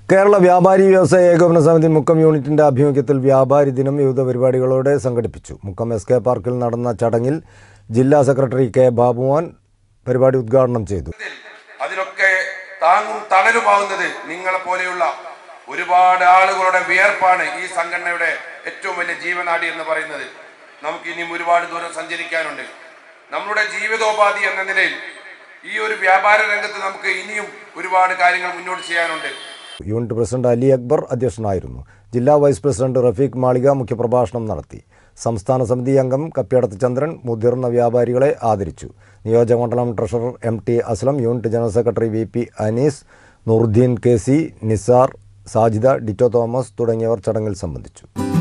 കേരള വ്യാപാരി വ്യവസായ ഏകോപന സമിതി മുക്കം യൂണിറ്റിന്റെ ആഭിമുഖ്യത്തിൽ വ്യാപാരി ദിനം വിവിധ പരിപാടികളോടെ സംഘടിപ്പിച്ചു മുക്കം എസ് കെ പാർക്കിൽ നടന്ന ചടങ്ങിൽ ജില്ലാ സെക്രട്ടറി കെ ബാബുമോൻ പരിപാടി ഉദ്ഘാടനം ചെയ്തു അതിനൊക്കെ താങ്ങും തണലുമാവുന്നത് നിങ്ങളെ പോലെയുള്ള ഒരുപാട് ആളുകളുടെ വിയർപ്പാണ് ഈ സംഘടനയുടെ ഏറ്റവും വലിയ ജീവനാടി എന്ന് പറയുന്നത് നമുക്ക് ഇനിയും ഒരുപാട് ദൂരം സഞ്ചരിക്കാനുണ്ട് നമ്മളുടെ ജീവിതോപാധി എന്ന നിലയിൽ ഈ ഒരു വ്യാപാര രംഗത്ത് നമുക്ക് ഇനിയും ഒരുപാട് കാര്യങ്ങൾ മുന്നോട്ട് ചെയ്യാനുണ്ട് യൂണിറ്റ് പ്രസിഡന്റ് അലി അക്ബർ അധ്യക്ഷനായിരുന്നു ജില്ലാ വൈസ് പ്രസിഡന്റ് റഫീഖ് മാളിക മുഖ്യപ്രഭാഷണം നടത്തി സംസ്ഥാന സമിതി അംഗം കപ്പ്യാടത്ത് ചന്ദ്രൻ മുതിർന്ന വ്യാപാരികളെ ആദരിച്ചു നിയോജകമണ്ഡലം treasurer M T Aslam unit general secretary V P Anees Nooruddin K C Nisar Sajida Ditto Thomas തുടങ്ങിയവർ ചടങ്ങിൽ സംബന്ധിച്ചു